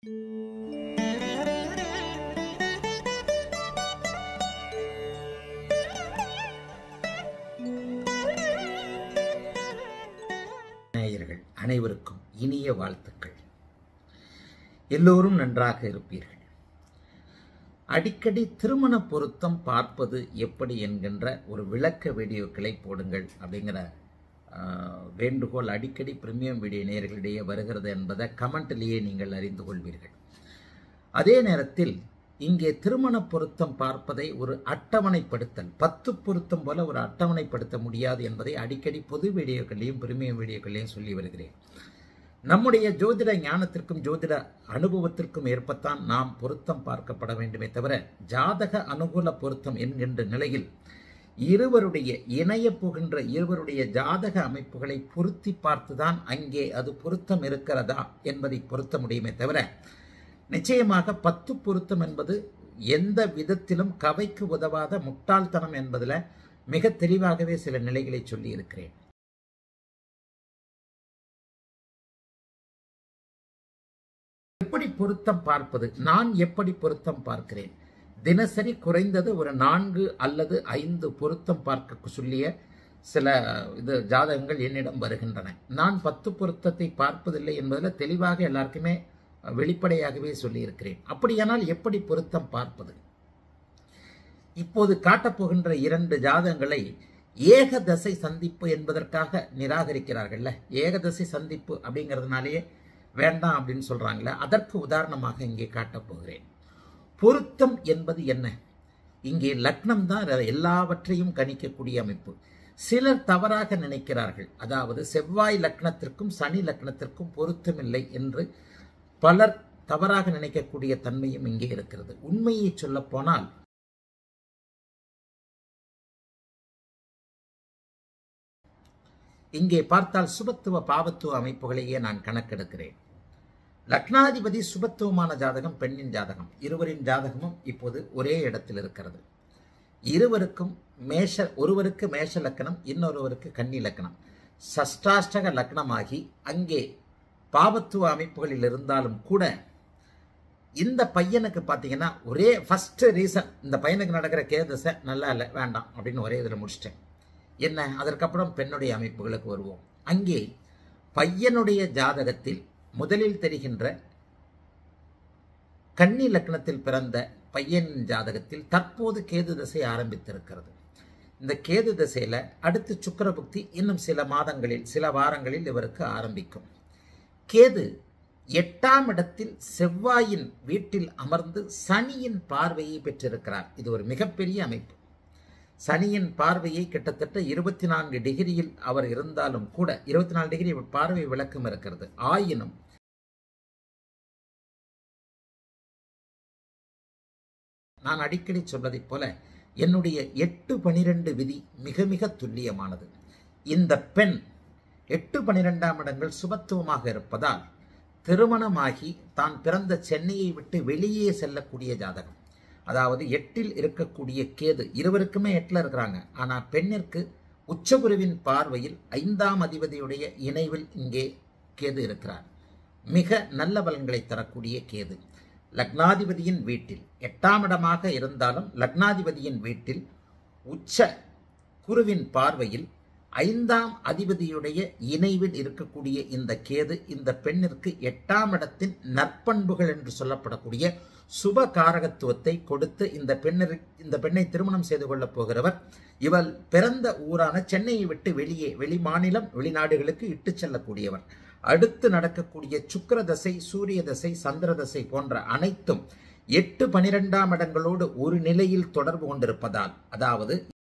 நேயர்கள் அனைவருக்கும் இனிய வாழ்த்துக்கள் எல்லோரும் நன்றாக இருப்பீர்கள் அடிக்கடி திருமண பொருத்தம் பார்ப்பது எப்படி என்கின்ற ஒரு விளக்க வீடியோக்களை போடுங்கள் அப்படிங்கிற ஆஹ், வேண்டுகோள் அடிக்கடி பிரீமியம் வீடியோ நேயர்களிடையே வருகிறது என்பதை கமெண்ட்லேயே நீங்கள் அறிந்து கொள்வீர்கள் அதே நேரத்தில் இங்கே திருமண பொருத்தம் பார்ப்பதை ஒரு அட்டவணைப்படுத்தல் பத்து பொருத்தம் போல ஒரு அட்டவணைப்படுத்த முடியாது என்பதை அடிக்கடி பொது வீடியோக்களையும் பிரீமியம் வீடியோக்களையும் சொல்லி வருகிறேன் நம்முடைய ஜோதிட ஞானத்திற்கும் ஜோதிட அனுபவத்திற்கும் ஏற்பத்தான் நாம் பொருத்தம் பார்க்கப்பட வேண்டுமே தவிர ஜாதக அனுகூல பொருத்தம் என்கின்ற நிலையில் இருவருடைய இணைய போகின்ற இருவருடைய ஜாதக அமைப்புகளை பொருத்தி பார்த்துதான் அங்கே அது பொருத்தம் இருக்கிறதா என்பதை பொருத்த முடியுமே தவிர நிச்சயமாக பத்து பொருத்தம் என்பது எந்த விதத்திலும் கவைக்கு உதவாத முட்டாள்தனம் என்பதில் மிக தெளிவாகவே சில நிலைகளை சொல்லி இருக்கிறேன் எப்படி பொருத்தம் பார்ப்பது நான் எப்படி பொருத்தம் பார்க்கிறேன் தினசரி குறைந்தது ஒரு நான்கு அல்லது ஐந்து பொருத்தம் பார்க்க சொல்லிய சில இது ஜாதகங்கள் என்னிடம் வருகின்றன நான் பத்து பொருத்தத்தை பார்ப்பதில்லை என்பதில் தெளிவாக எல்லாருக்குமே வெளிப்படையாகவே சொல்லியிருக்கிறேன் அப்படியானால் எப்படி பொருத்தம் பார்ப்பது இப்போது காட்டப்போகின்ற இரண்டு ஜாதகங்களை ஏகதசை சந்திப்பு என்பதற்காக நிராகரிக்கிறார்கள்ல ஏகதசை சந்திப்பு அப்படிங்கிறதுனாலேயே வேண்டாம் அப்படின்னு சொல்றாங்களே அதற்கு உதாரணமாக இங்கே காட்டப் போகிறேன் பொருத்தம் என்பது என்ன இங்கே லக்னம் தான் எல்லாவற்றையும் கணிக்கக்கூடிய அமைப்பு சிலர் தவறாக நினைக்கிறார்கள் அதாவது செவ்வாய் லக்னத்திற்கும் சனி லக்னத்திற்கும் பொருத்தமில்லை என்று பலர் தவறாக நினைக்கக்கூடிய தன்மையும் இங்கே இருக்கிறது உண்மையை சொல்ல போனால் இங்கே பார்த்தால் சுபத்துவ பாவத்துவ அமைப்புகளையே நான் கணக்கெடுக்கிறேன் லக்னாதிபதி சுபத்துவமான ஜாதகம் பெண்ணின் ஜாதகம் இருவரின் ஜாதகமும் இப்போது ஒரே இடத்தில் இருக்கிறது இருவருக்கும் மேஷ ஒருவருக்கு மேஷ லக்கணம் இன்னொருவருக்கு கன்னி லக்கணம் சஷ்டாஷ்டக லக்னமாகி அங்கே பாவத்துவ அமைப்புகளில் இருந்தாலும் கூட இந்த பையனுக்கு பார்த்தீங்கன்னா ஒரே ஃபர்ஸ்ட் ரீசன் இந்த பையனுக்கு நடக்கிற கேதசை நல்லா இல்லை வேண்டாம் அப்படின்னு ஒரே இதில் முடிச்சிட்டேன் என்ன அதற்கப்புறம் பெண்ணுடைய அமைப்புகளுக்கு வருவோம் அங்கே பையனுடைய ஜாதகத்தில் முதலில் தெரிகின்ற கன்னி லக்னத்தில் பிறந்த பையனின் ஜாதகத்தில் தற்போது கேது தசை ஆரம்பித்திருக்கிறது இந்த கேது தசையில் அடுத்து சுக்கரபுக்தி இன்னும் சில மாதங்களில் சில வாரங்களில் இவருக்கு ஆரம்பிக்கும் கேது எட்டாம் இடத்தில் செவ்வாயின் வீட்டில் அமர்ந்து சனியின் பார்வையை பெற்றிருக்கிறார் இது ஒரு மிகப்பெரிய அமைப்பு சனியின் பார்வையை கிட்டத்தட்ட இருபத்தி நான்கு டிகிரியில் அவர் இருந்தாலும் கூட இருபத்தி நாலு டிகிரி பார்வை விளக்கம் இருக்கிறது ஆயினும் நான் அடிக்கடி சொல்வதைப் போல என்னுடைய எட்டு பனிரெண்டு விதி மிக மிக துல்லியமானது இந்த பெண் எட்டு பனிரெண்டாம் இடங்கள் சுபத்துவமாக இருப்பதால் திருமணமாகி தான் பிறந்த சென்னையை விட்டு வெளியே செல்லக்கூடிய ஜாதகம் அதாவது எட்டில் இருக்கக்கூடிய கேது இருவருக்குமே எட்டில் இருக்கிறாங்க ஆனால் பெண்ணிற்கு உச்சகுருவின் பார்வையில் ஐந்தாம் அதிபதியுடைய இணைவில் இங்கே கேது இருக்கிறார் மிக நல்ல பலன்களை தரக்கூடிய கேது லக்னாதிபதியின் வீட்டில் எட்டாம் இடமாக இருந்தாலும் லக்னாதிபதியின் வீட்டில் உச்ச குருவின் பார்வையில் ஐந்தாம் அதிபதியுடைய இணைவில் இருக்கக்கூடிய இந்த கேது இந்த பெண்ணிற்கு எட்டாம் இடத்தின் நற்பண்புகள் என்று சொல்லப்படக்கூடிய சுப காரகத்துவத்தை கொடுத்து இந்த பெண்ணை இந்த பெண்ணை திருமணம் செய்து கொள்ளப் போகிறவர் இவள் பிறந்த ஊரான சென்னையை விட்டு வெளியே வெளி மாநிலம் வெளிநாடுகளுக்கு இட்டு செல்லக்கூடியவர் அடுத்து நடக்கக்கூடிய சுக்கர தசை சூரிய தசை சந்திர தசை போன்ற அனைத்தும் எட்டு பனிரெண்டாம் இடங்களோடு ஒரு நிலையில் தொடர்பு கொண்டிருப்பதால் அதாவது